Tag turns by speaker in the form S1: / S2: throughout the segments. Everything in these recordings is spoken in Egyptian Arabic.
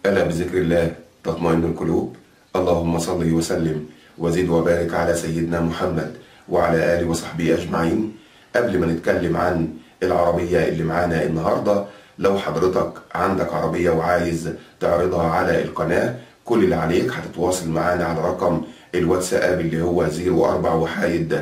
S1: ألا بذكر الله تطمئن القلوب اللهم صل وسلم وزد وبارك على سيدنا محمد وعلى آله وصحبه أجمعين قبل ما نتكلم عن العربية اللي معانا النهاردة لو حضرتك عندك عربية وعايز تعرضها على القناة كل اللي عليك هتتواصل معانا على رقم الواتساب اللي هو 04 وحايد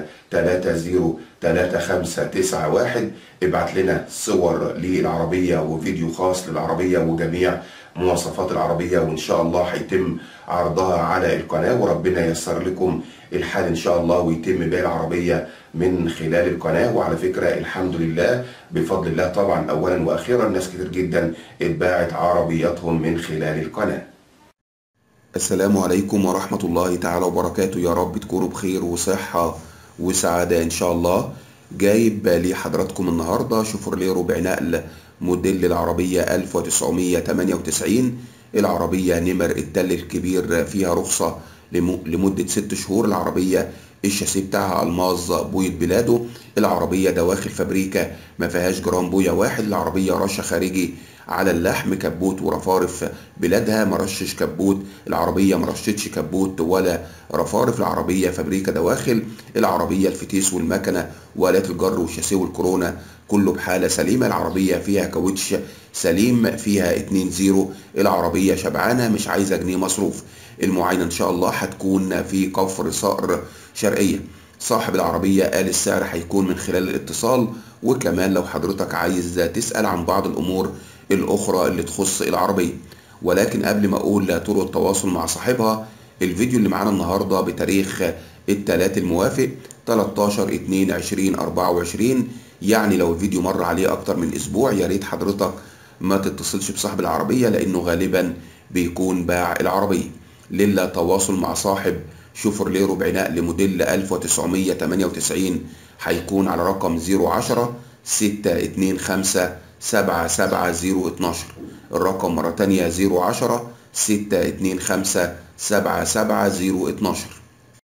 S1: 303591 ابعت لنا صور للعربية وفيديو خاص للعربية وجميع مواصفات العربية وإن شاء الله هيتم عرضها على القناة وربنا ييسر لكم الحال إن شاء الله ويتم بيع العربية من خلال القناة وعلى فكرة الحمد لله بفضل الله طبعا أولا وأخيرا ناس كتير جدا اتباعت عربياتهم من خلال القناة السلام عليكم ورحمة الله تعالى وبركاته يا رب تكونوا بخير وصحة وسعادة إن شاء الله جايب لحضراتكم النهاردة شوفرليه ربع نقل موديل العربية 1998 العربية نمر التل الكبير فيها رخصة لمدة ست شهور العربية الشاسيه بتاعها الماظ بوية بلاده العربية دواخل فابريكا ما فيهاش جرام بوية واحد العربية رشة خارجي على اللحم كبوت ورفارف بلادها مرشش كبوت العربية مرشتش كبوت ولا رفارف العربية فابريكا دواخل العربية الفتيس والمكنة والات الجر والشاسيه والكورونا كله بحالة سليمة العربية فيها كاوتش سليم فيها 2 زيرو العربية شبعانة مش عايزة جنيه مصروف المعاينة ان شاء الله هتكون في كفر صقر شرقية صاحب العربية قال السعر هيكون من خلال الاتصال وكمان لو حضرتك عايز تسأل عن بعض الأمور الأخرى اللي تخص العربية ولكن قبل ما أقول طرق التواصل مع صاحبها الفيديو اللي معانا النهاردة بتاريخ التلات الموافق 13 2 20 24 يعني لو الفيديو مر عليه أكتر من أسبوع يا ريت حضرتك ما تتصلش بصاحب العربية لأنه غالبا بيكون باع العربية للا تواصل مع صاحب شوفرليه ربع نقل موديل 1998 هيكون على رقم 010 625 77012 الرقم مرة تانية 010 625 77012